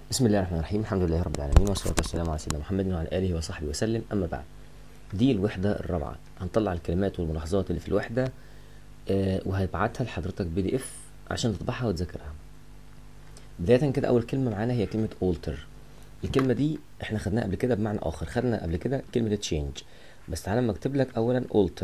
بسم الله الرحمن الرحيم الحمد لله رب العالمين والصلاة والسلام على سيدنا محمد وعلى آله وصحبه وسلم أما بعد دي الوحدة الرابعة هنطلع الكلمات والملاحظات اللي في الوحدة آه وهبعتها لحضرتك بي دي اف عشان تطبعها وتذاكرها بداية كده أول كلمة معانا هي كلمة alter الكلمة دي احنا خدناها قبل كده بمعنى آخر خدنا قبل كده كلمة change بس تعالى اما اكتب لك أولا alter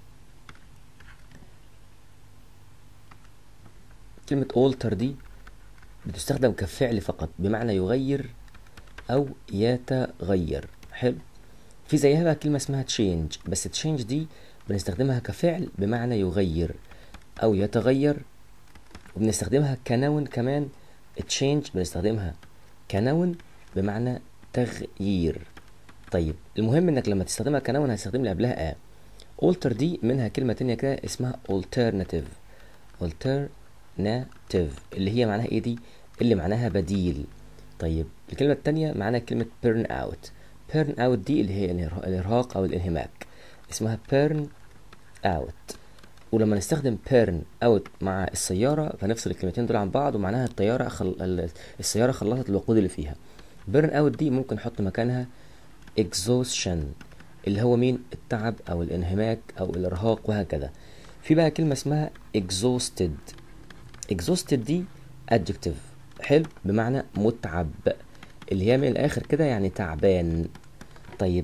كلمة alter دي بتستخدم كفعل فقط بمعنى يغير أو يتغير حلو في زيها بقى كلمة اسمها change بس change دي بنستخدمها كفعل بمعنى يغير أو يتغير وبنستخدمها كنون كمان change بنستخدمها كنون بمعنى تغيير طيب المهم انك لما تستخدمها كنون هتستخدم اللي قبلها ا alter دي منها كلمة تانية كده اسمها alternative alternative اللي هي معناها ايه دي اللي معناها بديل طيب الكلمة التانية معناها كلمة burn out burn out دي اللي هي الإرهاق أو الانهماك اسمها burn out ولما نستخدم burn out مع السيارة فنفصل الكلمتين دول عن بعض ومعناها الطيارة خل... السيارة خلصت الوقود اللي فيها burn out دي ممكن نحط مكانها exhaustion اللي هو مين التعب أو الانهماك أو الإرهاق وهكذا في بقى كلمة اسمها exhausted exhausted دي adjective حلو بمعنى متعب اللي هي من الاخر كده يعني تعبان طيب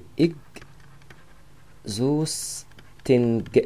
exhausting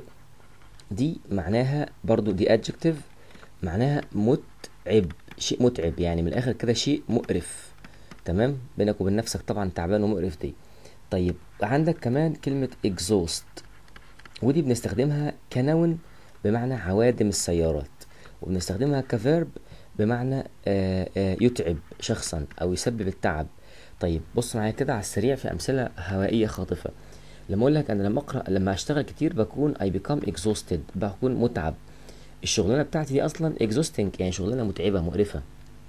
دي معناها برضو دي adjective معناها متعب شيء متعب يعني من الاخر كده شيء مقرف تمام بينك وبين نفسك طبعا تعبان ومقرف دي طيب عندك كمان كلمة exhaust ودي بنستخدمها كنون بمعنى عوادم السيارات وبنستخدمها كفيرب بمعنى آآ آآ يتعب شخصا او يسبب التعب طيب بص معايا كده على السريع في امثله هوائيه خاطفه لما اقول لك انا لما اقرا لما اشتغل كتير بكون اي بيكام اكزوستد بكون متعب الشغلانه بتاعتي دي اصلا اكزوستنج يعني شغلانه متعبه مقرفه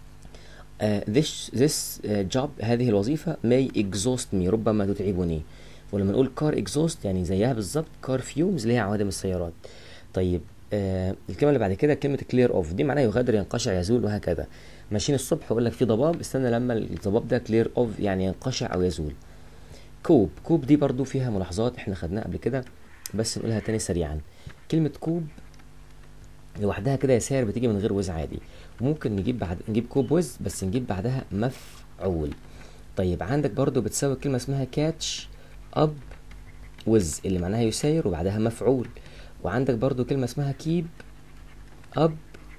uh, this this uh, job هذه الوظيفه may exhaust me ربما تتعبني ولما نقول car exhaust يعني زيها بالظبط car fumes اللي هي عوادم السيارات طيب آه الكلمه اللي بعد كده كلمه كلير اوف دي معناها يغادر ينقشع يزول وهكذا ماشيين الصبح يقول لك في ضباب استنى لما الضباب ده كلير اوف يعني ينقشع او يزول كوب كوب دي برضو فيها ملاحظات احنا خدناها قبل كده بس نقولها تاني سريعا كلمه كوب لوحدها كده يا ساير بتيجي من غير وز عادي وممكن نجيب بعد نجيب كوب وز بس نجيب بعدها مفعول طيب عندك برضو بتساوي كلمه اسمها كاتش اب وز اللي معناها يساير وبعدها مفعول وعندك برضو كلمة اسمها كيب أب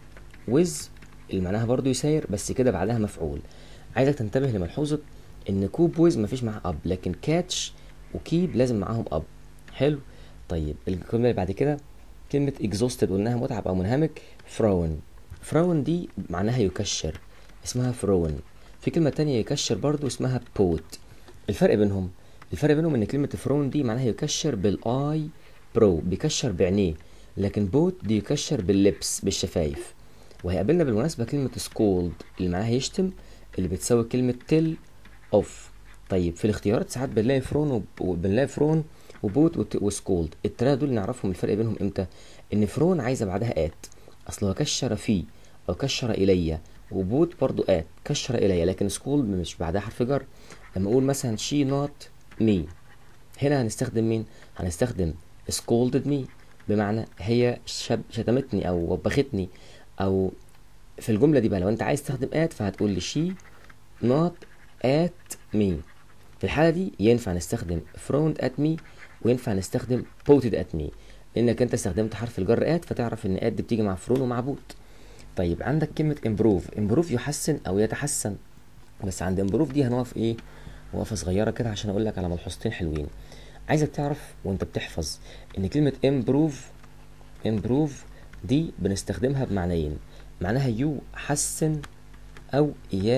ويز اللي معناها برضو يساير بس كده بعدها مفعول عايزك تنتبه لملحوظة إن كوب ويز مفيش معاها أب لكن كاتش وكيب لازم معاهم أب حلو طيب الكلمة اللي بعد كده كلمة exhausted قلناها متعب أو منهمك فراون فراون دي معناها يكشر اسمها فراون في كلمة تانية يكشر برضو اسمها بوت الفرق بينهم الفرق بينهم ان كلمة فراون دي معناها يكشر بالاي برو بيكشر بعينيه لكن بوت دي يكشر باللبس بالشفايف وهيقابلنا بالمناسبة كلمة سكولد اللي معناها يشتم اللي بتساوي كلمة تل اوف طيب في الاختيارات ساعات بنلاقي فرون وبنلاقي فرون وبوت وسكولد التلاتة دول نعرفهم الفرق بينهم امتى ان فرون عايزة بعدها ات اصل هو كشر فيه او كشر الي وبوت برضو ات كشر الي لكن سكولد مش بعدها حرف جر لما اقول مثلا شي نوت مي هنا هنستخدم مين هنستخدم scolded me بمعنى هي شتمتني او وبختني او في الجملة دي بقى لو انت عايز تستخدم at فهتقول لي she not at me في الحالة دي ينفع نستخدم frowned at me وينفع نستخدم poted at me لانك انت استخدمت حرف الجر at فتعرف ان at دي بتيجي مع فروم ومع بوت طيب عندك كلمة improve improve يحسن او يتحسن بس عند improve دي هنقف ايه وقفة صغيرة كده عشان اقول لك على ملحوظتين حلوين عايزك تعرف وانت بتحفظ ان كلمة improve improve دي بنستخدمها بمعنيين معناها يحسن او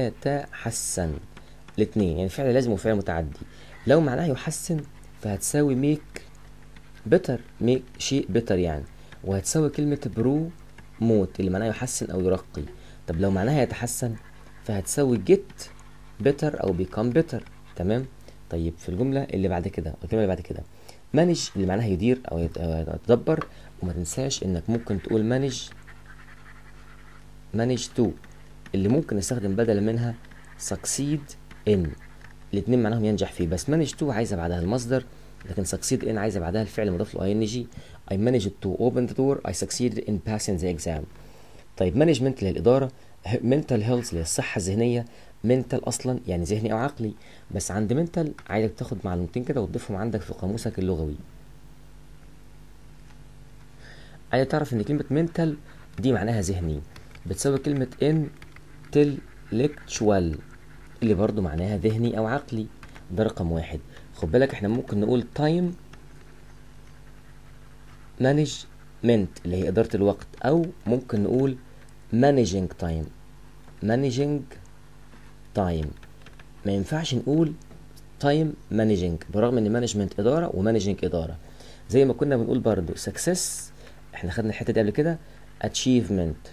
يتحسن الاتنين يعني فعل لازم وفعل متعدي لو معناها يحسن فهتساوي make better make شيء better يعني وهتساوي كلمة برو موت اللي معناها يحسن او يرقي طب لو معناها يتحسن فهتساوي get better او become better تمام طيب في الجملة اللي بعد كده الجملة اللي بعد كده مانج اللي معناها يدير أو يتدبر وما تنساش إنك ممكن تقول مانج مانج تو اللي ممكن نستخدم بدلا منها succeed in الاتنين معناهم ينجح فيه بس manage to عايزة بعدها المصدر لكن succeed in عايزة بعدها الفعل المضاف له ing I managed to open the door I succeeded in passing the exam طيب management اللي هي الإدارة mental health اللي هي الصحة الذهنية mental أصلا يعني ذهني أو عقلي بس عند mental عايزك تاخد معلومتين كده وتضيفهم عندك في قاموسك اللغوي عايز تعرف ان كلمة mental دي معناها ذهني بتساوي كلمة intellectual اللي برضو معناها ذهني او عقلي ده رقم واحد خد بالك احنا ممكن نقول time management اللي هي إدارة الوقت أو ممكن نقول managing time managing time ما ينفعش نقول time managing برغم ان management إدارة وmanaging إدارة زي ما كنا بنقول برضو success احنا خدنا الحتة دي قبل كده achievement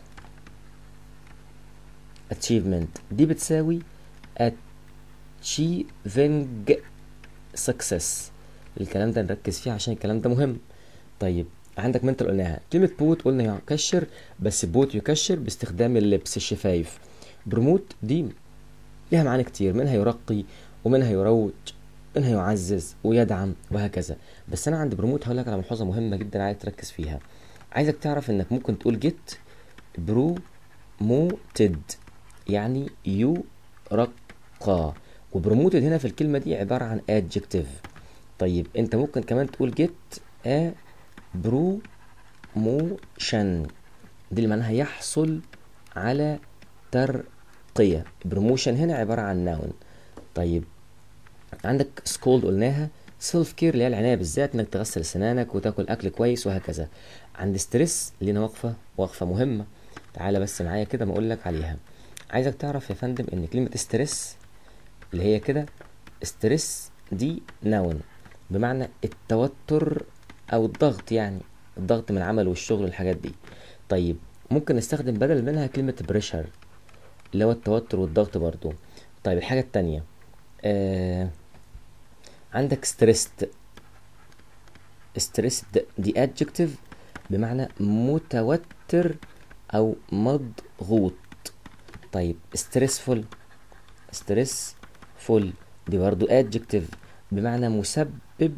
achievement دي بتساوي achieving success الكلام ده نركز فيه عشان الكلام ده مهم طيب عندك منتل قلناها كلمة بوت قلنا يكشر بس بوت يكشر باستخدام اللبس الشفايف بروموت دي ليها معاني كتير منها يرقي ومنها يروج منها يعزز ويدعم وهكذا بس انا عند بروموت هقول لك على ملحوظه مهمه جدا عايز تركز فيها عايزك تعرف انك ممكن تقول جيت بروموتد يعني يرقى وبروموتد هنا في الكلمه دي عباره عن adjective طيب انت ممكن كمان تقول جيت ا بروموشن دي اللي معناها يحصل على ترقية بروموشن هنا عبارة عن ناون طيب عندك سكولد قلناها سيلف كير اللي هي العناية بالذات انك تغسل سنانك وتاكل اكل كويس وهكذا عند ستريس لينا وقفة وقفة مهمة تعالى بس معايا كده ما اقول لك عليها عايزك تعرف يا فندم ان كلمة ستريس اللي هي كده ستريس دي ناون بمعنى التوتر او الضغط يعني الضغط من العمل والشغل والحاجات دي طيب ممكن نستخدم بدل منها كلمة بريشر اللي هو التوتر والضغط برضو طيب الحاجة التانية آه عندك stressed stressed دي adjective بمعنى متوتر او مضغوط طيب stressful stressful دي برضو adjective بمعنى مسبب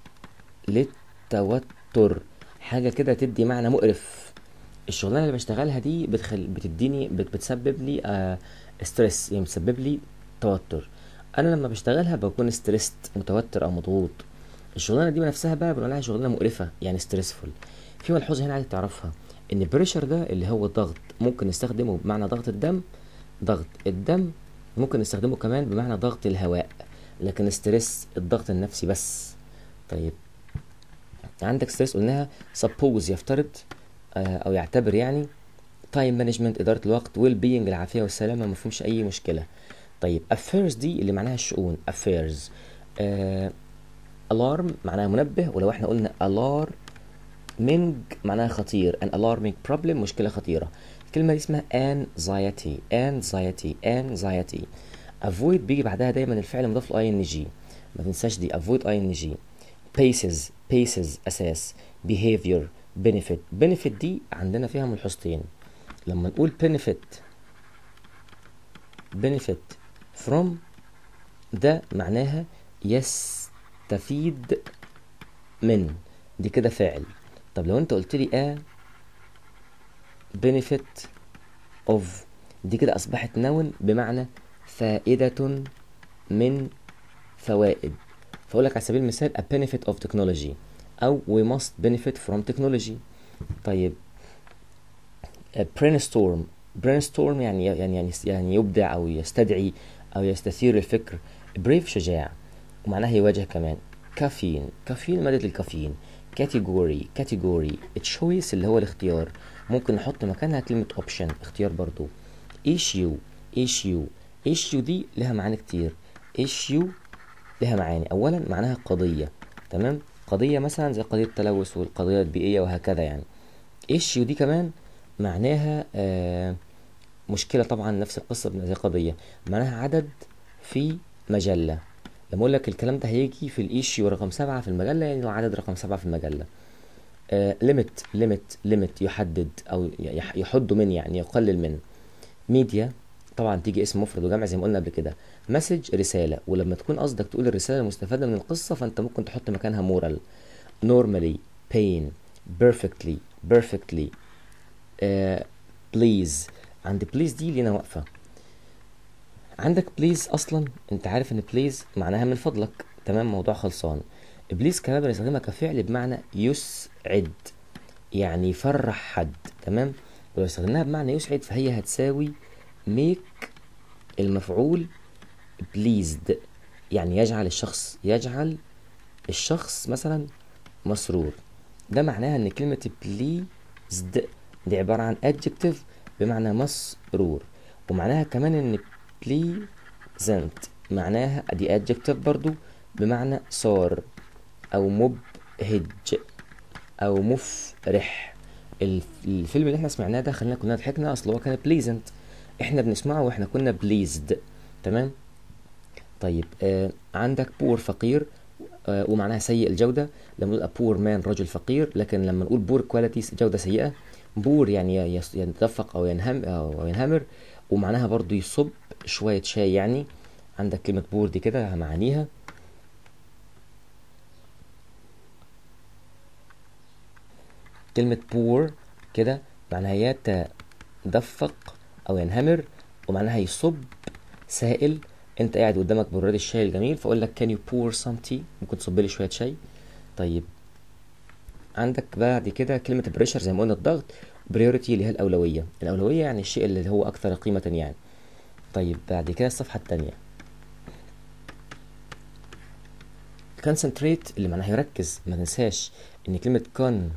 للتوتر حاجة كده تدي معنى مقرف الشغلانة اللي بشتغلها دي بتخل... بتديني بت... بتسبب لي آه... ستريس يعني بتسبب لي توتر انا لما بشتغلها بكون ستريست متوتر او مضغوط الشغلانه دي بنفسها بقى بنقول عليها شغلانه مقرفه يعني ستريسفول في ملحوظه هنا عايز تعرفها ان بريشر ده اللي هو الضغط ممكن نستخدمه بمعنى ضغط الدم ضغط الدم ممكن نستخدمه كمان بمعنى ضغط الهواء لكن ستريس الضغط النفسي بس طيب عندك ستريس قلناها suppose يفترض آه او يعتبر يعني تايم مانجمنت اداره الوقت ويل بينج العافيه والسلامه ما فيهمش اي مشكله طيب affairs دي اللي معناها الشؤون affairs آه alarm معناها منبه ولو احنا قلنا alarming معناها خطير an alarming problem مشكله خطيره الكلمه دي اسمها anxiety anxiety anxiety avoid بيجي بعدها دايما الفعل مضاف ل ing ما تنساش دي avoid ing paces paces اساس behavior benefit benefit دي عندنا فيها ملحوظتين لما نقول benefit benefit from ده معناها يستفيد من دي كده فاعل طب لو انت قلت لي a benefit of دي كده اصبحت نون بمعنى فائدة من فوائد فاقول لك على سبيل المثال a benefit of technology او we must benefit from technology طيب a brainstorm brainstorm يعني يعني يعني يعني يبدع او يستدعي او يستثير الفكر بريف شجاع ومعناها يواجه كمان كافيين كافيين مادة الكافيين كاتيجوري كاتيجوري تشويس اللي هو الاختيار ممكن نحط مكانها كلمة اوبشن اختيار برضو ايشيو ايشيو ايشيو دي لها معاني كتير ايشيو لها معاني اولا معناها قضية تمام قضية مثلا زي قضية التلوث والقضية البيئية وهكذا يعني ايشيو دي كمان معناها آه مشكلة طبعا نفس القصة زي قضية معناها عدد في مجلة لما اقول لك الكلام ده هيجي في الايشيو رقم سبعة في المجلة يعني العدد رقم سبعة في المجلة ليميت ليميت ليميت يحدد او يحد من يعني يقلل من ميديا طبعا تيجي اسم مفرد وجمع زي ما قلنا قبل كده مسج رسالة ولما تكون قصدك تقول الرسالة المستفادة من القصة فانت ممكن تحط مكانها مورال normally pain perfectly perfectly uh, please عند please دي لينا واقفة عندك please اصلا انت عارف ان please معناها من فضلك تمام موضوع خلصان بليز كمان بنستخدمها كفعل بمعنى يسعد يعني يفرح حد تمام ولو استخدمناها بمعنى يسعد فهي هتساوي make المفعول pleased يعني يجعل الشخص يجعل الشخص مثلا مسرور ده معناها ان كلمة pleased دي عبارة عن adjective بمعنى مسرور ومعناها كمان ان pleasant معناها دي adjective برضو بمعنى صار او مبهج او مفرح الف- الفيلم اللي احنا سمعناه ده خلينا كلنا ضحكنا اصل هو كان بليزنت احنا بنسمعه واحنا كنا بليزد تمام طيب آه عندك بور فقير آه ومعناها سيء الجودة لما نقول بور مان رجل فقير لكن لما نقول بور كواليتي جودة سيئة بور يعني يس- يتدفق او ينهم او ينهمر ومعناها برضو يصب شوية شاي يعني عندك كلمة بور دي كده معانيها كلمة بور كده معناها يتدفق أو ينهمر ومعناها يصب سائل أنت قاعد قدامك براد الشاي الجميل فأقول لك can you pour some tea ممكن تصب لي شوية شاي طيب عندك بعد كده كلمة بريشر زي ما قلنا الضغط بريوريتي اللي هي الأولوية الأولوية يعني الشيء اللي هو أكثر قيمة يعني طيب بعد كده الصفحة التانية concentrate اللي معناها يركز ما تنساش ان كلمة con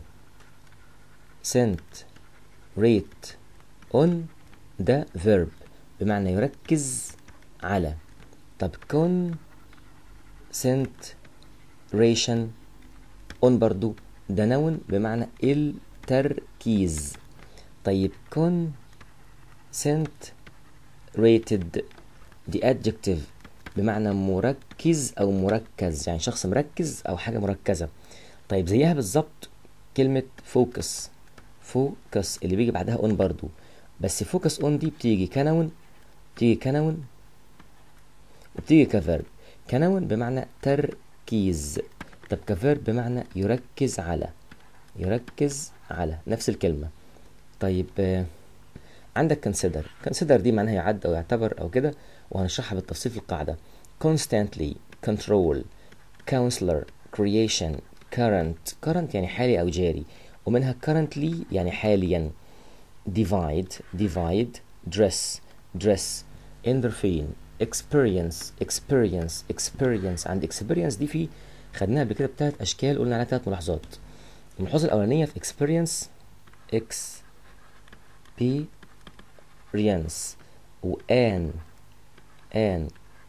sent rate on ده verb بمعنى يركز على طب con sent ration on برضو ده نون بمعنى التركيز طيب con sent rated دي adjective بمعنى مركز او مركز يعني شخص مركز او حاجة مركزة طيب زيها بالظبط كلمة focus focus اللي بيجي بعدها on برضو بس focus on دي بتيجي كنون بتيجي كنون وبتيجي كفيرب كنون بمعنى تركيز طب كفيرب بمعنى يركز على يركز على نفس الكلمة طيب آه، عندك consider consider دي معناها يعد او يعتبر او كده وهنشرحها بالتفصيل في القاعدة constantly control counselor creation current current يعني حالي او جاري ومنها currently يعني حاليا divide divide dress dress endorphin experience experience experience عند experience دي في خدناها قبل كده بتلات اشكال قلنا عليها تلات ملاحظات الملاحظة الأولانية في experience experience و an an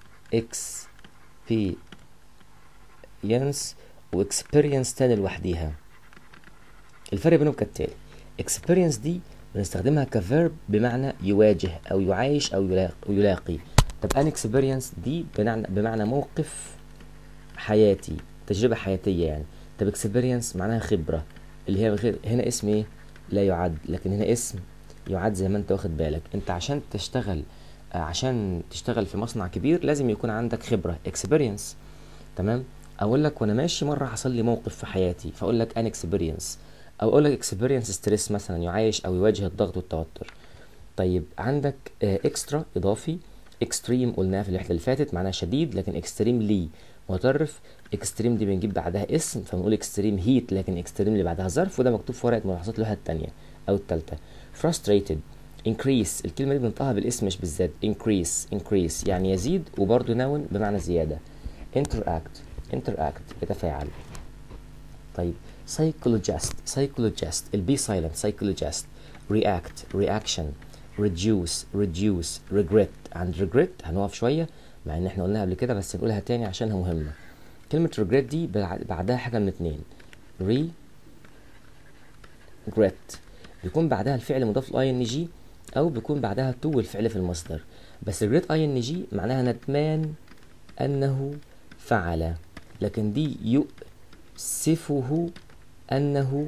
experience و experience تاني لوحديها الفرق بينهم كالتالي experience دي بنستخدمها كفيرب بمعنى يواجه او يعايش او يلاقي, يلاقي. طب an experience دي بمعنى, بمعنى موقف حياتي تجربة حياتية يعني طب experience معناها خبرة اللي هي غير هنا اسم ايه لا يعد لكن هنا اسم يعد زي ما انت واخد بالك انت عشان تشتغل آه، عشان تشتغل في مصنع كبير لازم يكون عندك خبرة experience تمام اقول لك وانا ماشي مرة حصل لي موقف في حياتي فاقول لك an experience او اقول لك experience stress مثلا يعايش او يواجه الضغط والتوتر طيب عندك اكسترا اضافي اكستريم قلناها في الوحده اللي فاتت معناها شديد لكن اكستريم لي متطرف اكستريم دي بنجيب بعدها اسم فبنقول اكستريم هيت لكن اكستريم اللي بعدها ظرف وده مكتوب في ورقه ملاحظات الوحده الثانيه او الثالثه frustrated increase الكلمه دي بننطقها بالاسم مش بالذات increase increase يعني يزيد وبرضه نون بمعنى زياده interact interact يتفاعل طيب psychologist psychologist البي silent psychologist react reaction reduce reduce regret عند regret هنقف شوية مع ان احنا قلناها قبل كده بس نقولها تاني عشانها مهمة كلمة regret دي بع- بعدها حاجة من اتنين regret بيكون بعدها الفعل مضاف ل ing او بيكون بعدها تو الفعل في المصدر بس regret ing معناها ندمان انه فعل لكن دي يؤسفه انه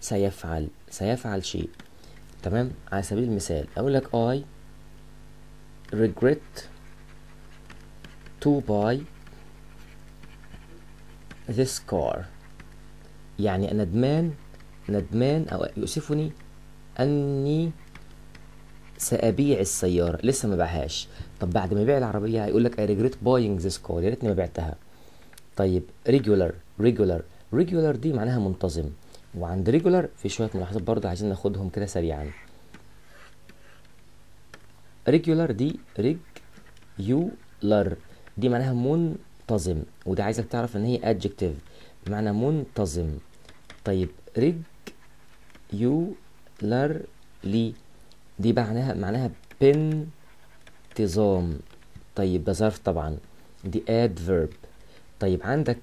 سيفعل سيفعل شيء تمام على سبيل المثال اقول لك I regret to buy this car يعني ندمان ندمان أو يؤسفني أني سأبيع السيارة لسه ما باعهاش طب بعد ما يبيع العربية هيقول لك I regret buying this car يا ريتني ما بعتها طيب regular regular regular دي معناها منتظم وعند regular في شوية ملاحظات برضه عايزين ناخدهم كده سريعا regular دي regular دي معناها منتظم وده عايزك تعرف ان هي adjective بمعنى منتظم طيب regularly دي معناها معناها بانتظام طيب ده ظرف طبعا دي adverb طيب عندك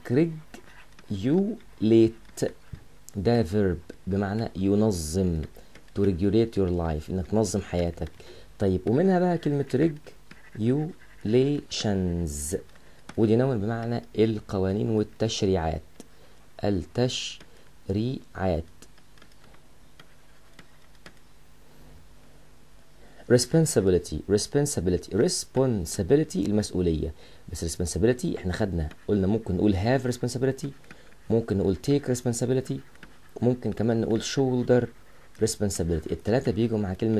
regulate ده verb بمعنى ينظم to regulate your life انك تنظم حياتك طيب ومنها بقى كلمة regulations ودي نون بمعنى القوانين والتشريعات التشريعات responsibility responsibility responsibility المسؤولية بس responsibility احنا خدنا قلنا ممكن نقول have responsibility ممكن نقول take responsibility ممكن كمان نقول shoulder responsibility التلاتة بيجوا مع كلمة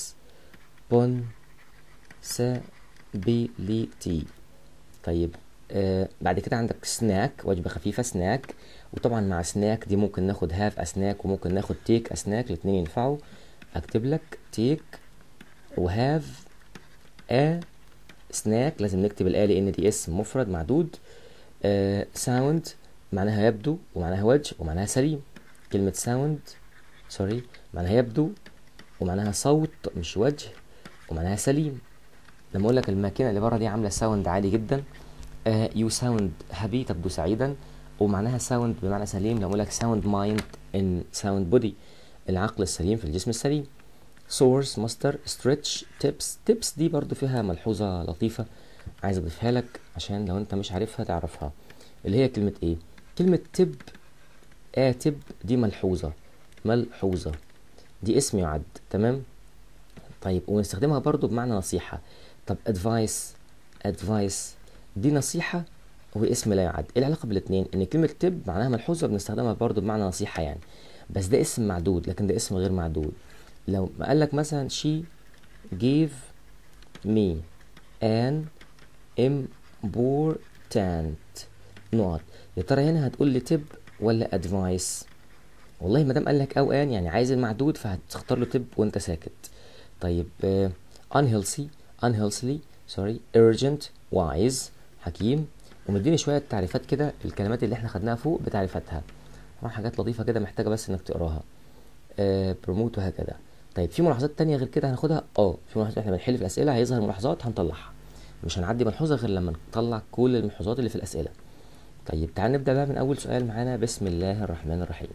responsibility طيب آه بعد كده عندك سناك وجبة خفيفة سناك وطبعا مع سناك دي ممكن ناخد هاف اسناك وممكن ناخد تيك اسناك الاتنين ينفعوا اكتب لك تيك وهاف ا سناك لازم نكتب الآ لأن دي اسم مفرد معدود ساوند معناها يبدو ومعناها وجه ومعناها سليم كلمة ساوند سوري معناها يبدو ومعناها صوت مش وجه ومعناها سليم لما اقول لك الماكينه اللي بره دي عامله ساوند عالي جدا يو ساوند هابي تبدو سعيدا ومعناها ساوند بمعنى سليم لما اقول لك ساوند مايند ان ساوند بودي العقل السليم في الجسم السليم سورس ماستر ستريتش تيبس تيبس دي برضو فيها ملحوظة لطيفة عايز اضيفها لك عشان لو انت مش عارفها تعرفها اللي هي كلمة ايه كلمة تب آتب دي ملحوظة ملحوظة دي اسم يعد تمام طيب ونستخدمها برضو بمعنى نصيحة طب ادفايس ادفايس دي نصيحة واسم لا يعد ايه العلاقة بالاتنين ان كلمة تب معناها ملحوظة بنستخدمها برضو بمعنى نصيحة يعني بس ده اسم معدود لكن ده اسم غير معدود لو ما قال لك مثلا she gave me an important نقط يا ترى هنا هتقول لي تب ولا ادفايس والله ما دام قال لك او ان يعني عايز المعدود فهتختار له تب وانت ساكت طيب uh, unhealthy unhealthily sorry urgent wise حكيم ومديني شويه تعريفات كده الكلمات اللي احنا خدناها فوق بتعريفاتها طبعا حاجات لطيفه كده محتاجه بس انك تقراها بروموت وهكذا طيب في ملاحظات تانية غير كده هناخدها اه في ملاحظات احنا بنحل في الاسئله هيظهر ملاحظات هنطلعها مش هنعدي ملحوظه غير لما نطلع كل الملحوظات اللي في الاسئله طيب تعال نبدا بقى من اول سؤال معانا بسم الله الرحمن الرحيم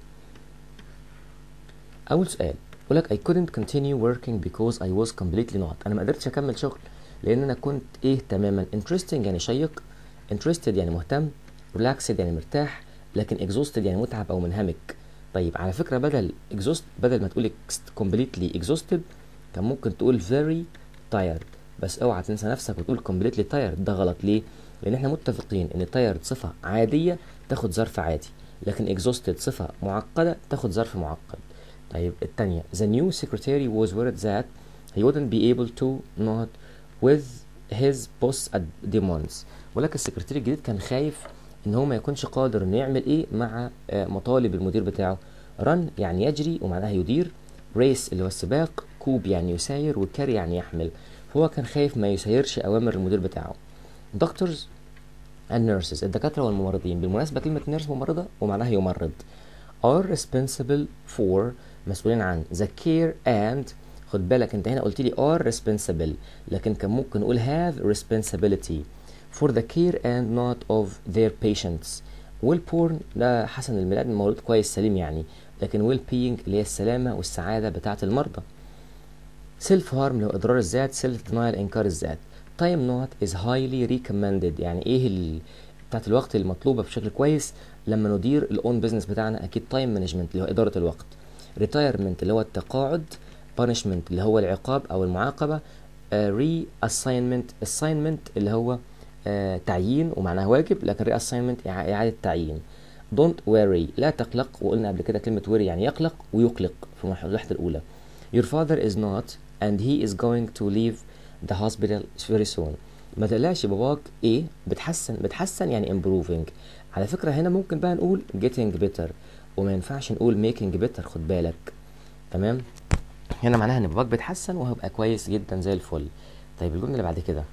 اول سؤال يقول لك I couldn't continue working because I was completely not انا ما قدرتش اكمل شغل لان انا كنت ايه تماما interesting يعني شيق interested يعني مهتم relaxed يعني مرتاح لكن exhausted يعني متعب او منهمك طيب على فكرة بدل exhaust بدل ما تقول completely exhausted كان ممكن تقول very tired بس اوعى تنسى نفسك وتقول completely tired ده غلط ليه؟ لأن احنا متفقين إن tired صفة عادية تاخد ظرف عادي لكن exhausted صفة معقدة تاخد ظرف معقد طيب التانية the new secretary was worried that he wouldn't be able to not with his boss demands ولكن السكرتير الجديد كان خايف ان هو ما يكونش قادر انه يعمل ايه مع مطالب المدير بتاعه رن يعني يجري ومعناها يدير ريس اللي هو السباق كوب يعني يساير وكاري يعني يحمل فهو كان خايف ما يسيرش اوامر المدير بتاعه دكتورز and nurses الدكاتره والممرضين بالمناسبه كلمه نيرس ممرضه ومعناها يمرض are responsible for مسؤولين عن the care and خد بالك انت هنا قلت لي are responsible لكن كان ممكن نقول have responsibility for the care and not of their patients well born ده حسن الميلاد مولود كويس سليم يعني لكن well being اللي هي السلامة والسعادة بتاعة المرضى self harm لو إضرار الذات self denial إنكار الذات time not is highly recommended يعني إيه ال... بتاعت الوقت المطلوبة بشكل كويس لما ندير الأون بزنس بتاعنا أكيد تايم مانجمنت اللي هو إدارة الوقت retirement اللي هو التقاعد punishment اللي هو العقاب أو المعاقبة ري assignment assignment اللي هو آه تعيين ومعناها واجب لكن ري assignment إعا- إعادة تعيين don't worry لا تقلق وقلنا قبل كده كلمة worry يعني يقلق ويقلق في المرحلة الأولى your father is not and he is going to leave the hospital very soon ما تقلقش باباك ايه بتحسن بتحسن يعني improving على فكرة هنا ممكن بقى نقول getting better وما ينفعش نقول making better خد بالك تمام هنا معناها ان باباك بيتحسن وهيبقى كويس جدا زي الفل طيب الجمله اللي بعد كده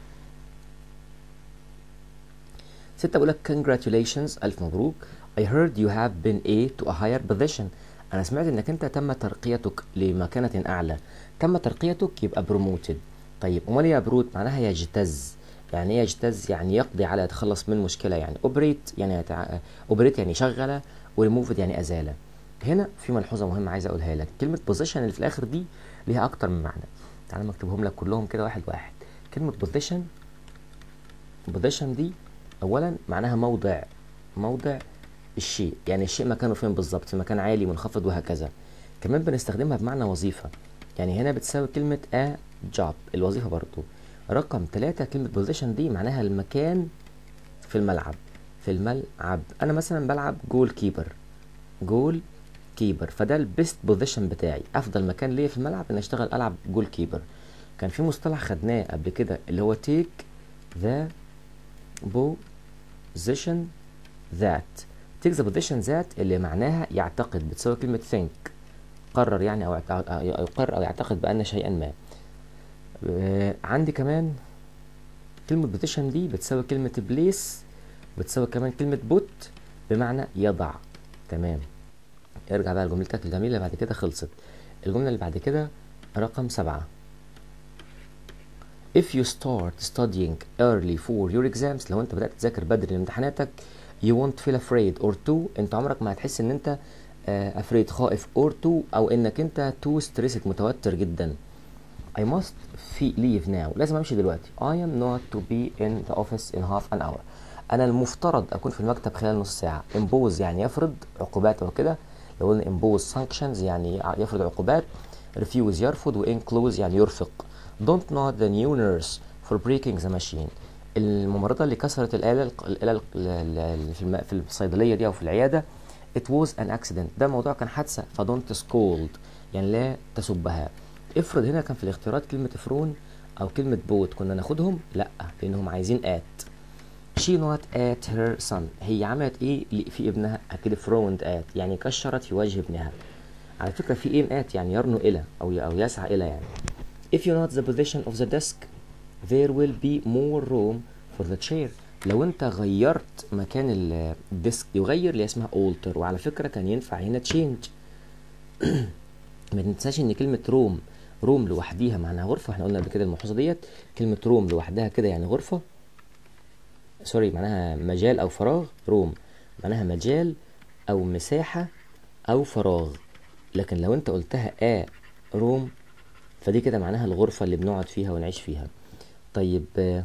ستة بقول لك congratulations ألف مبروك I heard you have been a to a higher position أنا سمعت إنك أنت تم ترقيتك لمكانة أعلى تم ترقيتك يبقى promoted طيب أمال إيه يا بروت معناها يجتز يعني إيه يجتز يعني يقضي على يتخلص من مشكلة يعني operate يعني يتع... operate يعني شغل وريموفد يعني أزالة هنا في ملحوظة مهمة عايز أقولها لك كلمة position اللي في الآخر دي ليها أكتر من معنى تعالى مكتبهم لك كلهم كده واحد واحد كلمة position position دي أولا معناها موضع موضع الشيء يعني الشيء مكانه فين بالظبط في مكان عالي منخفض وهكذا كمان بنستخدمها بمعنى وظيفة يعني هنا بتساوي كلمة a job الوظيفة برضو رقم ثلاثة كلمة position دي معناها المكان في الملعب في الملعب أنا مثلا بلعب جول كيبر جول كيبر فده البيست بوزيشن بتاعي افضل مكان ليا في الملعب ان اشتغل العب جول كيبر كان في مصطلح خدناه قبل كده اللي هو تيك ذا بوزيشن ذات تيك ذا بوزيشن ذات اللي معناها يعتقد بتساوي كلمة think قرر يعني او يعت- أو يقرر او يعتقد بان شيئا ما آه، عندي كمان كلمة بوزيشن دي بتساوي كلمة بليس بتساوي كمان كلمة بوت بمعنى يضع تمام ارجع بقى لجملتك الجميلة اللي بعد كده خلصت الجملة اللي بعد كده رقم سبعة If you start studying early for your exams لو انت بدأت تذاكر بدري لامتحاناتك you won't feel afraid or too انت عمرك ما هتحس ان انت آه، afraid خائف or too او انك انت too stressed متوتر جدا I must في leave now لازم امشي دلوقتي I am not to be in the office in half an hour انا المفترض اكون في المكتب خلال نص ساعة impose يعني يفرض عقوبات وكده لو قلنا impose sanctions يعني يفرض عقوبات refuse يرفض و enclose يعني يرفق don't not the new nurse for breaking the machine الممرضة اللي كسرت الآلة الآلة ال- ال- ال- في الم- في الصيدلية دي أو في العيادة it was an accident ده موضوع كان حادثة ف don't scold يعني لا تسبها افرض هنا كان في الاختيارات كلمة فرون أو كلمة بوت كنا ناخدهم لأ لأنهم عايزين at she not at her son هي عملت ايه ل- في ابنها اكيد frowned at يعني كشرت في وجه ابنها على فكرة في aim at يعني يرنو إلى أو ي- أو يسعى إلى يعني if you not the position of the desk there will be more room for the chair لو انت غيرت مكان ال- الديسك يغير اللي اسمها alter وعلى فكرة كان ينفع هنا change ما تنساش ان كلمة روم روم لوحديها معناها غرفة احنا قلنا قبل كده الملحوظة ديت كلمة روم لوحدها كده يعني غرفة سوري معناها مجال او فراغ روم معناها مجال او مساحة او فراغ لكن لو انت قلتها ا روم فدي كده معناها الغرفة اللي بنقعد فيها ونعيش فيها طيب آه،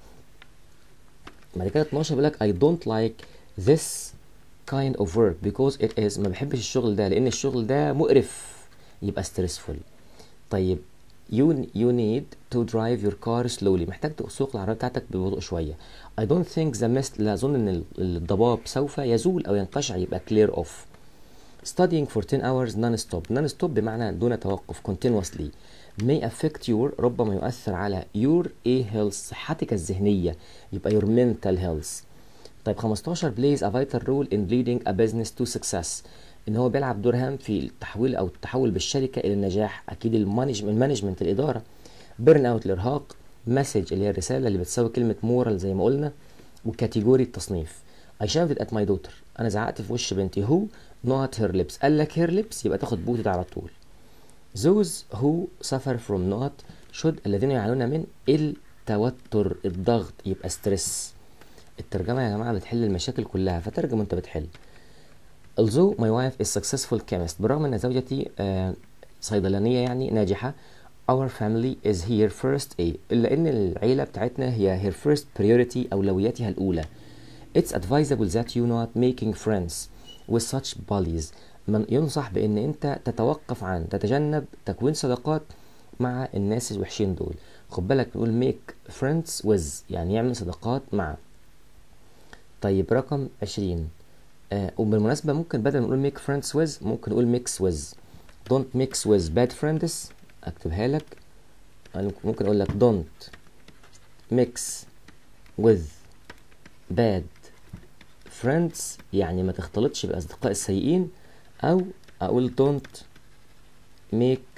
بعد كده 12 بيقول لك I don't like this kind of work because it is ما بحبش الشغل ده لأن الشغل ده مقرف يبقى stressful طيب you, you need to drive your car slowly محتاج تسوق العربية بتاعتك ببطء شوية I don't think the mist لا أظن إن ال- الضباب سوف يزول أو ينقشع يبقى clear off studying for 10 hours non-stop non-stop بمعنى دون توقف continuously may affect your ربما يؤثر على your a health صحتك الذهنية يبقى your mental health طيب 15 plays a vital role in leading a business to success ان هو بيلعب دور هام في التحويل او التحول بالشركة الى النجاح اكيد المانجمنت المانجمنت الادارة بيرن اوت الارهاق مسج اللي هي الرسالة اللي بتساوي كلمة مورال زي ما قلنا وكاتيجوري التصنيف I shouted at my daughter انا زعقت في وش بنتي who not her lips قال لك her lips يبقى تاخد بوتد على طول those who suffer from not should الذين يعانون من التوتر الضغط يبقى ستريس الترجمة يا جماعة بتحل المشاكل كلها فترجم وانت بتحل although my wife is successful chemist بالرغم ان زوجتي آه صيدلانية يعني ناجحة our family is here first A إلا إن العيلة بتاعتنا هي her first priority أولوياتها الأولى It's advisable that you not making friends with such bullies من ينصح بأن أنت تتوقف عن تتجنب تكوين صداقات مع الناس الوحشين دول خد بالك نقول make friends with يعني يعمل صداقات مع طيب رقم عشرين آه وبالمناسبة ممكن بدل ما نقول make friends with ممكن نقول mix with don't mix with bad friends اكتبها لك أنا ممكن اقول لك don't mix with bad friends يعني ما تختلطش بالاصدقاء السيئين او اقول don't make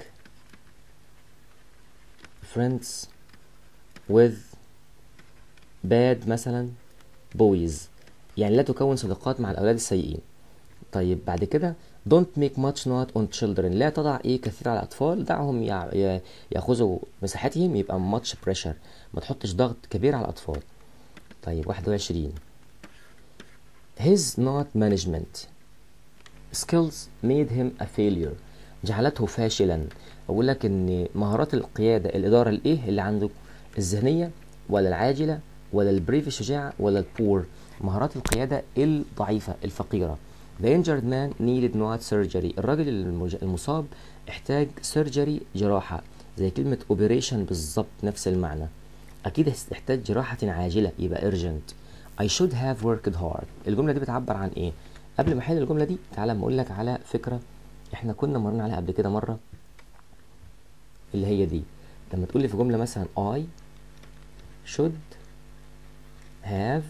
friends with bad مثلا boys يعني لا تكون صداقات مع الأولاد السيئين طيب بعد كده don't make much noise on children لا تضع ايه كثير على الأطفال دعهم يع- ي- يأخذوا مساحتهم يبقى much pressure ما تحطش ضغط كبير على الأطفال طيب 21 his not management skills made him a failure جعلته فاشلا اقول لك ان مهارات القياده الاداره الايه اللي عنده الذهنيه ولا العاجله ولا البريف الشجاع ولا البور مهارات القياده الضعيفه الفقيره The injured man needed not surgery الراجل المج- المصاب احتاج surgery جراحة زي كلمة operation بالظبط نفس المعنى أكيد هتحتاج جراحة عاجلة يبقى urgent I should have worked hard الجملة دي بتعبر عن إيه؟ قبل ما أحل الجملة دي تعالى أما أقول لك على فكرة إحنا كنا مرينا عليها قبل كده مرة اللي هي دي لما تقول لي في جملة مثلا I should have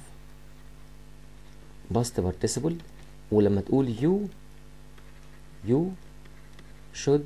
past participle ولما تقول you you should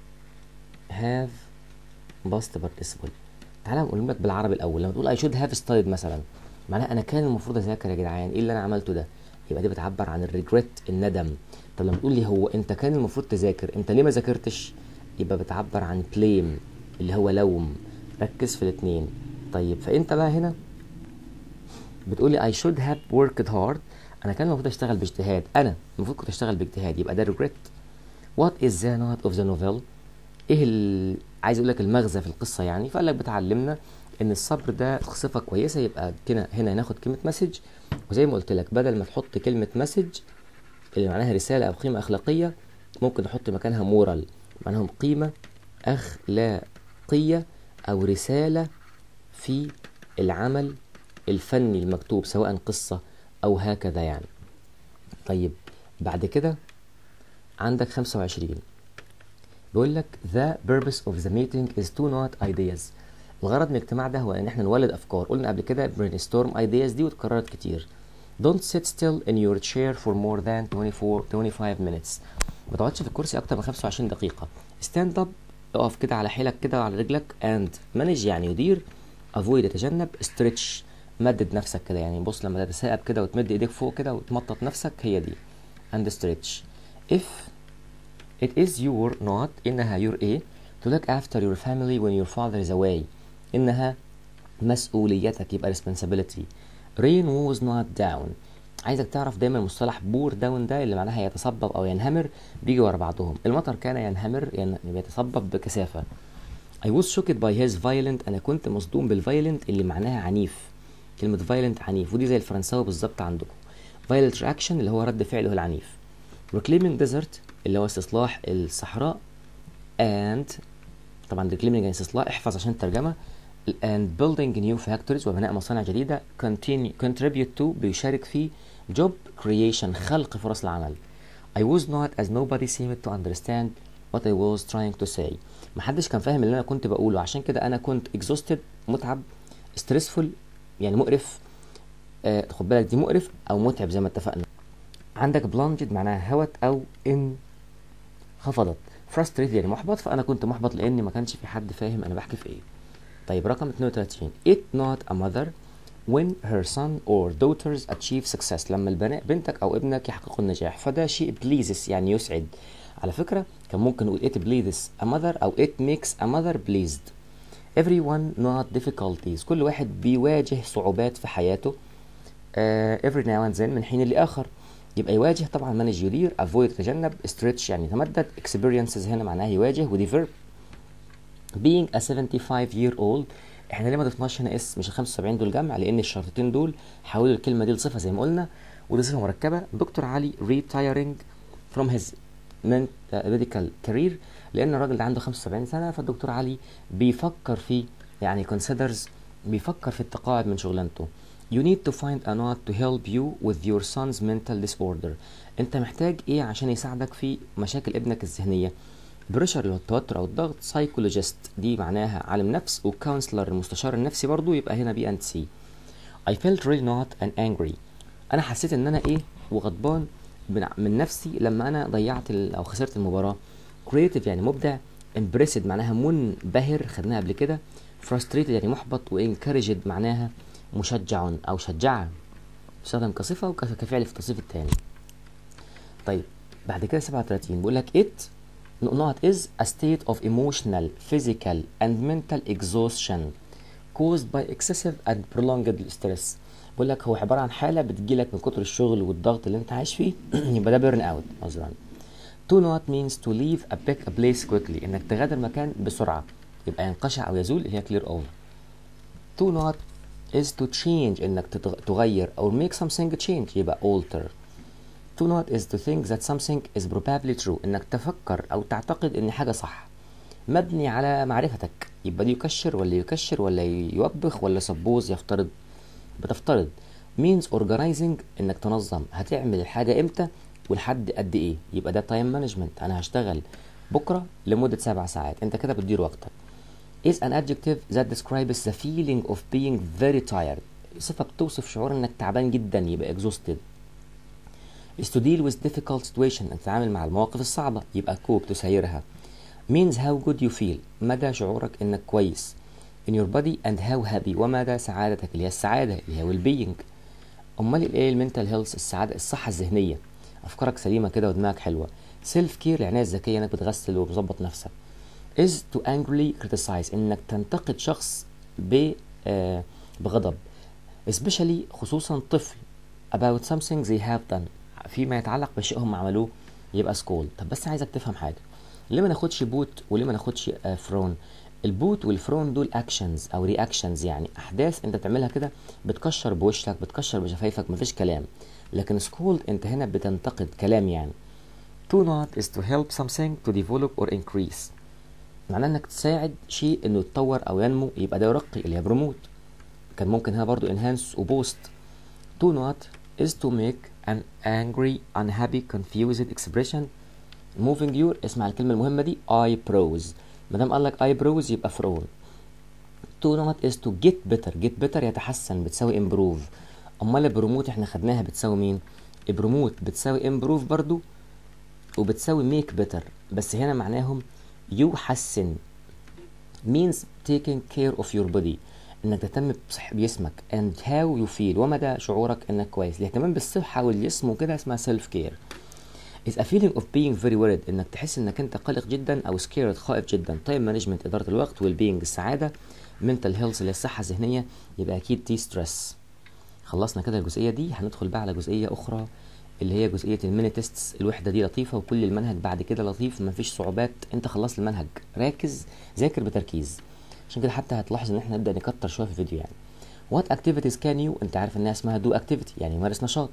have past participle تعالى اقول لك بالعربي الاول لما تقول I should have studied مثلا معناها انا كان المفروض اذاكر يا جدعان ايه اللي انا عملته ده يبقى دي بتعبر عن الريجريت الندم طب لما تقول لي هو انت كان المفروض تذاكر انت ليه ما ذاكرتش يبقى بتعبر عن blame اللي هو لوم ركز في الاثنين طيب فانت بقى هنا بتقولي I should have worked hard انا كان المفروض اشتغل باجتهاد انا المفروض كنت اشتغل باجتهاد يبقى ده regret what is the note of the novel ايه ال... عايز اقول لك المغزى في القصه يعني فقال لك بتعلمنا ان الصبر ده صفه كويسه يبقى كده هنا هناخد كلمه مسج وزي ما قلت لك بدل ما تحط كلمه مسج اللي معناها رساله او قيمه اخلاقيه ممكن نحط مكانها مورال معناهم قيمه اخلاقيه او رساله في العمل الفني المكتوب سواء قصه او هكذا يعني طيب بعد كده عندك 25 بيقول لك the purpose of the meeting is to not ideas الغرض من الاجتماع ده هو ان احنا نولد افكار قلنا قبل كده brainstorm ideas دي واتكررت كتير don't sit still in your chair for more than 24 25 minutes ما تقعدش في الكرسي اكتر من 25 دقيقة stand up اقف كده على حيلك كده على رجلك and manage يعني يدير avoid يتجنب stretch مدد نفسك كده يعني بص لما تتساءب كده وتمد ايديك فوق كده وتمطط نفسك هي دي and stretch if it is your not إنها your A to look after your family when your father is away إنها مسؤوليتك يبقى responsibility rain was not down عايزك تعرف دايما مصطلح بور داون ده اللي معناها يتصبب او ينهمر بيجي ورا بعضهم المطر كان ينهمر يعني يتصبب بكثافة I was shocked by his violent أنا كنت مصدوم بالفايلنت اللي معناها عنيف كلمة violent عنيف ودي زي الفرنساوي بالظبط عندكم violent reaction اللي هو رد فعله العنيف reclaiming desert اللي هو استصلاح الصحراء and طبعا reclaiming يعني استصلاح احفظ عشان الترجمة and building new factories وبناء مصانع جديدة continue contribute to بيشارك في job creation خلق فرص العمل I was not as nobody seemed to understand what I was trying to say محدش كان فاهم اللي انا كنت بقوله عشان كده انا كنت exhausted متعب stressful يعني مقرف آه خد بالك دي مقرف او متعب زي ما اتفقنا عندك plunged معناها هوت او ان خفضت frustrated يعني محبط فانا كنت محبط لان ما كانش في حد فاهم انا بحكي في ايه طيب رقم 32 it not a mother when her son or daughters achieve success لما البنات بنتك او ابنك يحققوا النجاح فده شيء pleases يعني يسعد على فكرة كان ممكن نقول it pleases a mother او it makes a mother pleased everyone not difficulties كل واحد بيواجه صعوبات في حياته uh, every now and then من حين لآخر يبقى يواجه طبعا مانج يدير avoid يتجنب stretch يعني يتمدد experiences هنا معناها يواجه ودي verb being a 75 year old احنا ليه ما ضفناش هنا اس مش ال 75 دول جمع لان الشرطتين دول حولوا الكلمه دي لصفه زي ما قلنا ودي صفه مركبه دكتور علي retiring from his medical career لان الراجل ده عنده 75 سنه فالدكتور علي بيفكر في يعني considers بيفكر في التقاعد من شغلانته You need to find a knot to help you with your son's mental disorder انت محتاج ايه عشان يساعدك في مشاكل ابنك الذهنية بريشر اللي هو التوتر او الضغط سايكولوجيست دي معناها عالم نفس وكونسلر المستشار النفسي برضو يبقى هنا بي اند سي I felt really not and angry انا حسيت ان انا ايه وغضبان من, من نفسي لما انا ضيعت ال- او خسرت المباراة creative يعني مبدع impressed معناها منبهر خدناها قبل كده frustrated يعني محبط و encouraged معناها مشجع او شجع تستخدم كصفة وكفعل في التصريف التاني طيب بعد كده 37 بيقول لك it نقط is a state of emotional, physical and mental exhaustion caused by excessive and prolonged stress بقول لك هو عبارة عن حالة بتجيلك من كتر الشغل والضغط اللي انت عايش فيه يبقى ده burn out عذرا to not means to leave a big a place quickly انك تغادر مكان بسرعة يبقى ينقشع او يزول اللي هي clear over to not is to change انك تتغ- تغير or make something change يبقى alter to not is to think that something is probably true انك تفكر او تعتقد ان حاجة صح مبني على معرفتك يبقى دي يكشر ولا يكشر ولا يوبخ ولا سبوز يفترض بتفترض means organizing انك تنظم هتعمل الحاجة امتى ولحد قد ايه يبقى ده time management انا هشتغل بكرة لمدة سبع ساعات انت كده بتدير وقتك is an adjective that describes the feeling of being very tired صفة بتوصف شعور انك تعبان جدا يبقى exhausted is to deal with difficult situation انك تتعامل مع المواقف الصعبة يبقى cope تسيرها means how good you feel مدى شعورك انك كويس in your body and how happy ومدى سعادتك اللي هي السعادة اللي هي well being امال الايه المنتال هيلث السعادة الصحة الذهنية افكارك سليمة كده ودماغك حلوة سيلف كير العناية الذكية انك بتغسل ومظبط نفسك is to angrily criticize انك تنتقد شخص ب آه بغضب especially خصوصا طفل about something they have done فيما يتعلق بشيء هم عملوه يبقى سكول طب بس عايزك تفهم حاجه ليه ما ناخدش بوت وليه ما ناخدش آه فرون البوت والفرون دول اكشنز او رياكشنز يعني احداث انت بتعملها كده بتكشر بوشك بتكشر بشفايفك مفيش كلام لكن سكول انت هنا بتنتقد كلام يعني to not is to help something to develop or increase معناه انك تساعد شيء انه يتطور او ينمو يبقى ده يرقي اللي هي بروموت كان ممكن هنا برضو enhance وبوست to not is to make an angry unhappy confused expression moving your اسمع الكلمة المهمة دي eyebrows ما دام قال لك eyebrows يبقى فرون to not is to get better get better يتحسن بتساوي improve امال البروموت احنا خدناها بتساوي مين بروموت بتساوي improve برضو وبتساوي make better بس هنا معناهم يحسن means taking care of your body انك تهتم بصح بجسمك and how you feel ومدى شعورك انك كويس الاهتمام بالصحة والجسم وكده اسمها self care is a feeling of being very worried انك تحس انك انت قلق جدا او scared خائف جدا time management ادارة الوقت well being السعادة mental health اللي هي الصحة الذهنية يبقى اكيد تي stress خلصنا كده الجزئية دي هندخل بقى على جزئية اخرى اللي هي جزئية الميني تيستس الوحدة دي لطيفة وكل المنهج بعد كده لطيف مفيش صعوبات انت خلصت المنهج ركز ذاكر بتركيز عشان كده حتى هتلاحظ ان احنا نبدأ نكتر شوية في الفيديو يعني what activities can you انت عارف انها اسمها do activity يعني مارس نشاط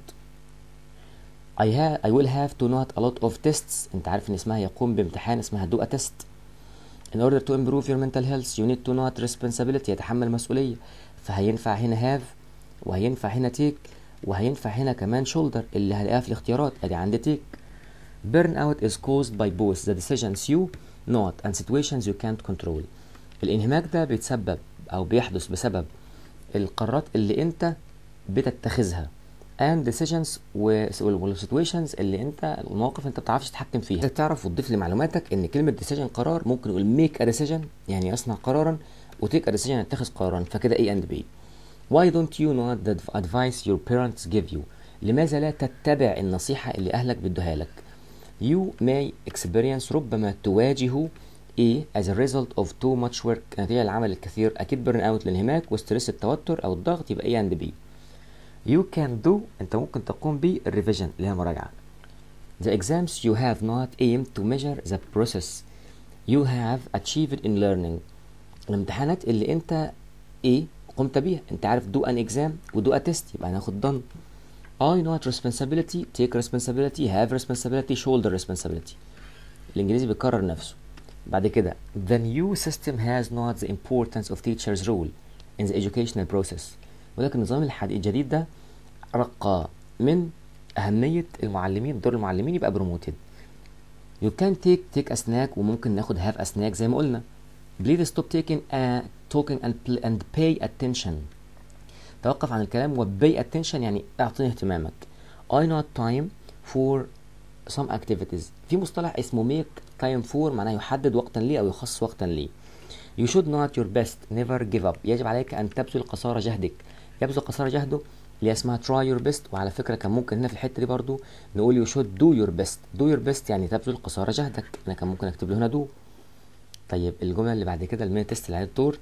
I, ha I will have to not a lot of tests انت عارف ان اسمها يقوم بامتحان اسمها do a test in order to improve your mental health you need to not responsibility يتحمل مسؤولية فهينفع هنا have وهينفع هنا take وهينفع هنا كمان shoulder اللي هلاقيها في الاختيارات ادي عندي take burn out is caused by both the decisions you not and situations you can't control الانهماك ده بيتسبب او بيحدث بسبب القرارات اللي انت بتتخذها and decisions و situations اللي انت المواقف انت بتعرفش تتحكم فيها تعرف وتضيف لمعلوماتك ان كلمه decision قرار ممكن نقول make a decision يعني يصنع قرارا و take a decision يعني يتخذ قرارا فكده A and B why don't you not the advice your parents give you لماذا لا تتبع النصيحة اللي أهلك بيدوها لك you may experience ربما تواجه ايه as a result of too much work نتيجة العمل الكثير أكيد burn out الانهماك وستريس التوتر أو الضغط يبقى A and B you can do أنت ممكن تقوم بالريفيجن اللي هي المراجعة the exams you have not aimed to measure the process you have achieved in learning الامتحانات اللي أنت ايه قمت بيها انت عارف do an exam و do a test يبقى هناخد done I not responsibility take responsibility have responsibility shoulder responsibility الانجليزي بيكرر نفسه بعد كده the new system has not the importance of teachers role in the educational process ولكن النظام الحديث الجديد ده رقى من أهمية المعلمين دور المعلمين يبقى بروموتد you can take take a snack وممكن ناخد have a snack زي ما قلنا please stop taking a talking and, pl- and pay attention توقف عن الكلام و pay attention يعني اعطيني اهتمامك I not time for some activities في مصطلح اسمه make time for معناه يحدد وقتا لي أو يخصص وقتا لي You should not your best never give up يجب عليك أن تبذل قصارى جهدك يبذل قصارى جهده اللي اسمها try your best وعلى فكرة كان ممكن هنا في الحتة دي برضو نقول you should do your best do your best يعني تبذل قصارى جهدك أنا كان ممكن أكتب له هنا do طيب الجملة اللي بعد كده المين تيست اللي عليه الدور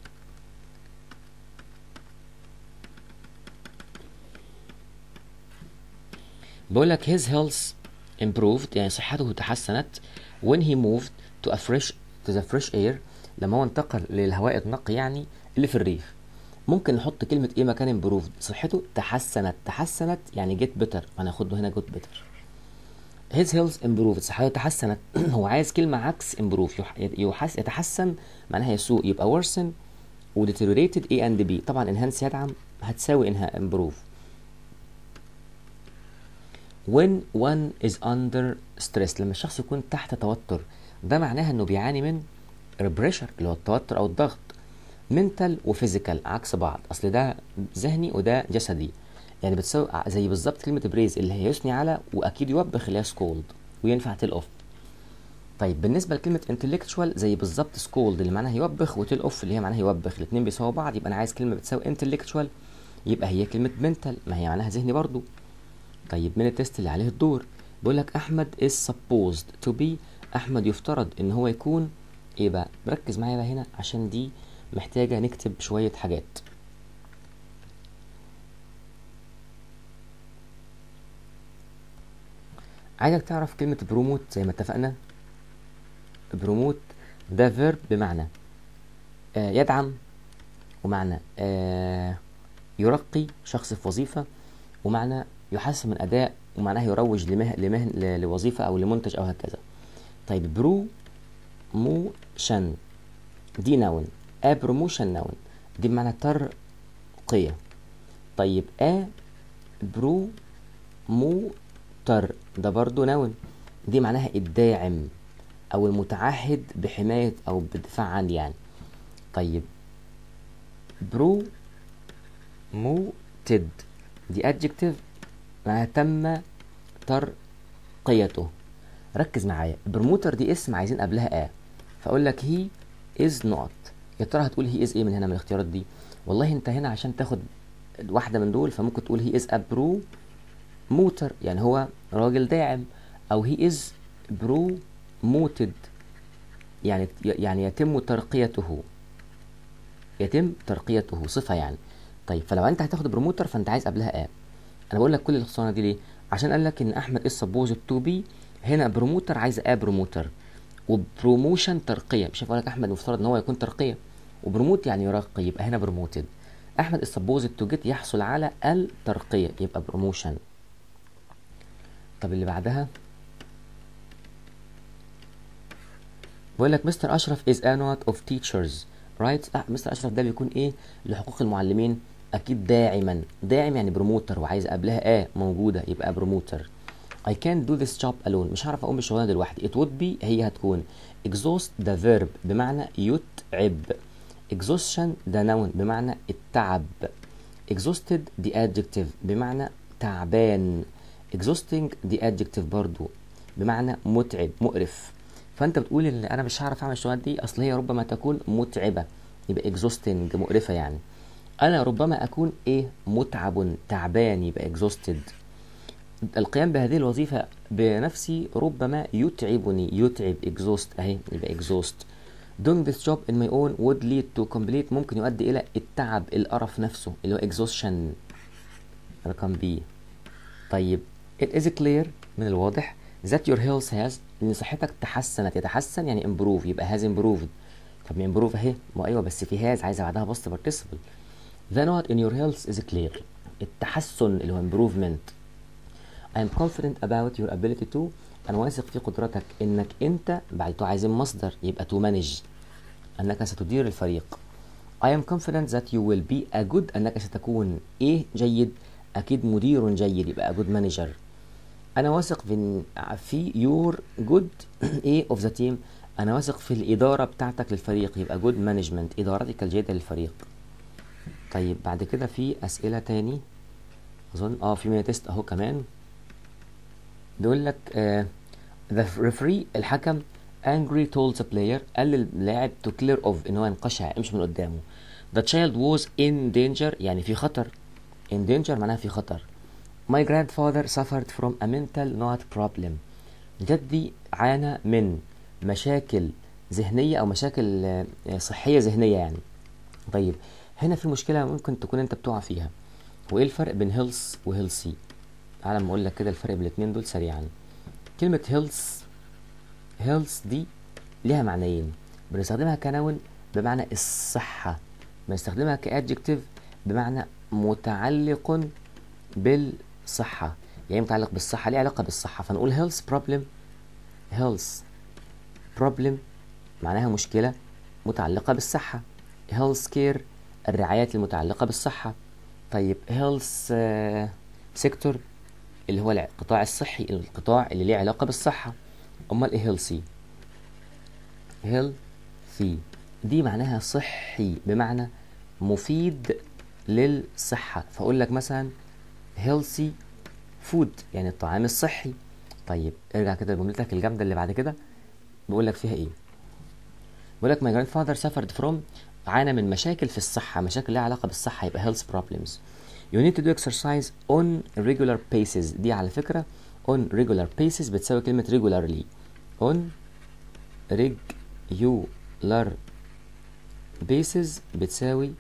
بقول لك his health improved يعني صحته تحسنت when he moved to a fresh to the fresh air لما هو انتقل للهواء النقي يعني اللي في الريف ممكن نحط كلمة ايه مكان improved صحته تحسنت تحسنت يعني get better هناخده هنا get better his health improved صحته تحسنت هو عايز كلمة عكس improve يح- يحس يتحسن معناها يسوء يبقى worsen و deteriorated A and B طبعا enhance يدعم هتساوي انها improve when one is under stress لما الشخص يكون تحت توتر ده معناها انه بيعاني من pressure اللي هو التوتر او الضغط mental وفيزيكال عكس بعض اصل ده ذهني وده جسدي يعني بتساوي ع- زي بالظبط كلمه بريز اللي هي يثني على واكيد يوبخ اللي هي سكولد وينفع تيل اوف طيب بالنسبه لكلمه intellectual زي بالظبط سكولد اللي معناها يوبخ وتيل اوف اللي هي معناها يوبخ الاثنين بيساووا بعض يبقى انا عايز كلمه بتساوي intellectual يبقى هي كلمه mental ما هي معناها ذهني برضو طيب من التست اللي عليه الدور بيقول لك احمد is supposed to be احمد يفترض ان هو يكون ايه بقى ركز معايا بقى هنا عشان دي محتاجه نكتب شويه حاجات عايزك تعرف كلمة بروموت زي ما اتفقنا بروموت ده فيرب بمعنى آه يدعم ومعنى آه يرقي شخص في وظيفة ومعنى يحسن من أداء ومعناها يروج لمه... لمهن ل- لوظيفة أو لمنتج أو هكذا طيب برو موشن دي نون ا بروموشن نون دي بمعنى ترقية طيب ا برو موتر ده برضو نون دي معناها الداعم او المتعهد بحماية او بالدفاع عن يعني طيب برو موتد دي adjective معناها تم ترقيته ركز معايا بروموتر دي اسم عايزين قبلها ا فاقول لك هي از نوت يا ترى هتقول هي از ايه من هنا من الاختيارات دي والله انت هنا عشان تاخد واحده من دول فممكن تقول هي از ا برو موتر يعني هو راجل داعم او هي از برو موتد يعني يعني يتم ترقيته يتم ترقيته صفه يعني طيب فلو انت هتاخد بروموتر فانت عايز قبلها ا انا بقول لك كل الخساره دي ليه عشان قال لك ان احمد از سبوزد تو بي هنا بروموتر عايز ا بروموتر وبروموشن ترقيه مش هقول لك احمد مفترض ان هو يكون ترقيه وبروموت يعني يرقي يبقى هنا بروموتد احمد از سبوزد تو جيت يحصل على الترقيه يبقى بروموشن طب اللي بعدها بيقول لك مستر اشرف از a not of teachers right آه مستر اشرف ده بيكون ايه لحقوق المعلمين اكيد داعما داعم يعني بروموتر وعايز قبلها اه موجوده يبقى بروموتر I can't do this job alone مش هعرف اقوم بالشغلانه دي لوحدي it would be هي هتكون exhaust ده verb بمعنى يتعب exhaustion ده noun بمعنى التعب exhausted دي adjective بمعنى تعبان exhausting دي adjective برضو بمعنى متعب مقرف فانت بتقول ان انا مش هعرف اعمل الشغلانه دي اصل هي ربما تكون متعبه يبقى exhausting مقرفه يعني انا ربما اكون ايه متعب تعبان يبقى exhausted القيام بهذه الوظيفة بنفسي ربما يتعبني يتعب exhaust اهي يبقى exhaust doing this job in my own would lead to complete ممكن يؤدي إلى التعب القرف نفسه اللي هو exhaustion رقم B طيب it is clear من الواضح that your health has ان صحتك تحسنت يتحسن يعني improve يبقى has improved طب ما improve اهي ما ايوه بس في has عايزه بعدها بسط participle the note in your health is clear التحسن اللي هو improvement I am confident about your ability to انا واثق في قدرتك انك انت بعد تو عايزين مصدر يبقى تو مانج انك ستدير الفريق I am confident that you will be a good انك ستكون ايه جيد اكيد مدير جيد يبقى good manager انا واثق في في your good ايه of the team انا واثق في الاداره بتاعتك للفريق يبقى good management ادارتك الجيده للفريق طيب بعد كده في اسئله تاني اظن اه في ميني تيست اهو كمان بيقول لك آه the referee الحكم angry told the player قال للاعب to clear off ان هو ينقشع امشي من قدامه the child was in danger يعني في خطر in danger معناها في خطر my grandfather suffered from a mental not problem جدي عانى من مشاكل ذهنية أو مشاكل آه، صحية ذهنية يعني طيب هنا في مشكلة ممكن تكون أنت بتقع فيها وإيه الفرق بين هيلث وهيلثي تعالى أما أقول لك كده الفرق بين الاتنين دول سريعا كلمة هيلث هيلث دي ليها معنيين بنستخدمها كنون بمعنى الصحة بنستخدمها كادجكتيف بمعنى متعلق بالصحة يعني متعلق بالصحة ليه علاقة بالصحة فنقول health problem health problem معناها مشكلة متعلقة بالصحة health care الرعايات المتعلقة بالصحة طيب health آه، sector اللي هو القطاع الصحي القطاع اللي ليه علاقة بالصحة أمال إيه healthy healthy دي معناها صحي بمعنى مفيد للصحة فأقول لك مثلا healthy food يعني الطعام الصحي طيب ارجع كده لجملتك الجامدة اللي بعد كده بيقول لك فيها ايه بيقول لك my grandfather suffered from عانى من مشاكل في الصحة مشاكل لها علاقة بالصحة يبقى health problems you need to do exercise on regular basis دي على فكرة on regular basis بتساوي كلمة regularly on regular basis بتساوي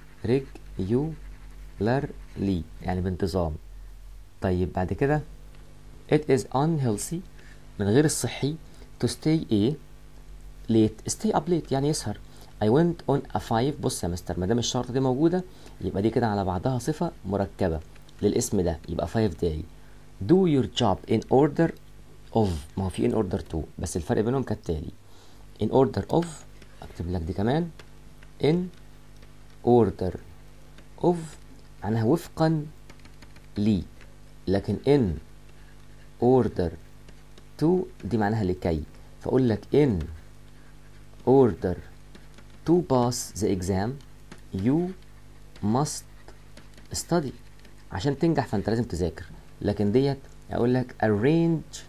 regularly يعني بانتظام طيب بعد كده it is unhealthy من غير الصحي to stay a late stay up late يعني يسهر I went on a five بص يا مستر ما دام الشرطة دي موجودة يبقى دي كده على بعضها صفة مركبة للاسم ده يبقى five day do your job in order of ما هو في in order to بس الفرق بينهم كالتالي in order of اكتب لك دي كمان in order of معناها وفقا لي لكن in order to دي معناها لكي فأقول لك in order to pass the exam you must study عشان تنجح فانت لازم تذاكر لكن ديت اقول لك arrange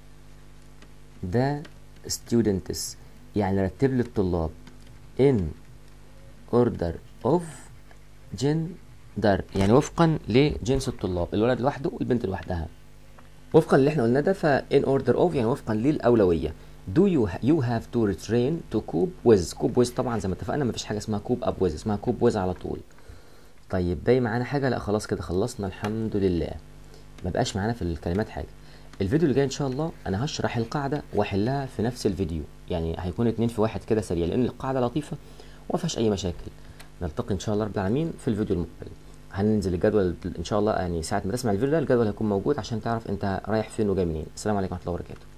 the students يعني رتب لي الطلاب in order of gender يعني وفقا لجنس الطلاب الولد لوحده والبنت لوحدها وفقا اللي احنا قلناه ده ف in order of يعني وفقا للأولوية do you you have to retrain to cope with cope with طبعا زي ما اتفقنا مفيش حاجة اسمها cope up with اسمها cope with على طول طيب باقي معانا حاجة لا خلاص كده خلصنا الحمد لله ما بقاش معانا في الكلمات حاجة الفيديو اللي جاي ان شاء الله انا هشرح القاعدة واحلها في نفس الفيديو يعني هيكون اتنين في واحد كده سريع لان القاعدة لطيفة وما فيهاش اي مشاكل نلتقي ان شاء الله رب العالمين في الفيديو المقبل هننزل الجدول ان شاء الله يعني ساعة ما تسمع الفيديو ده الجدول هيكون موجود عشان تعرف انت رايح فين وجاي منين السلام عليكم ورحمة الله وبركاته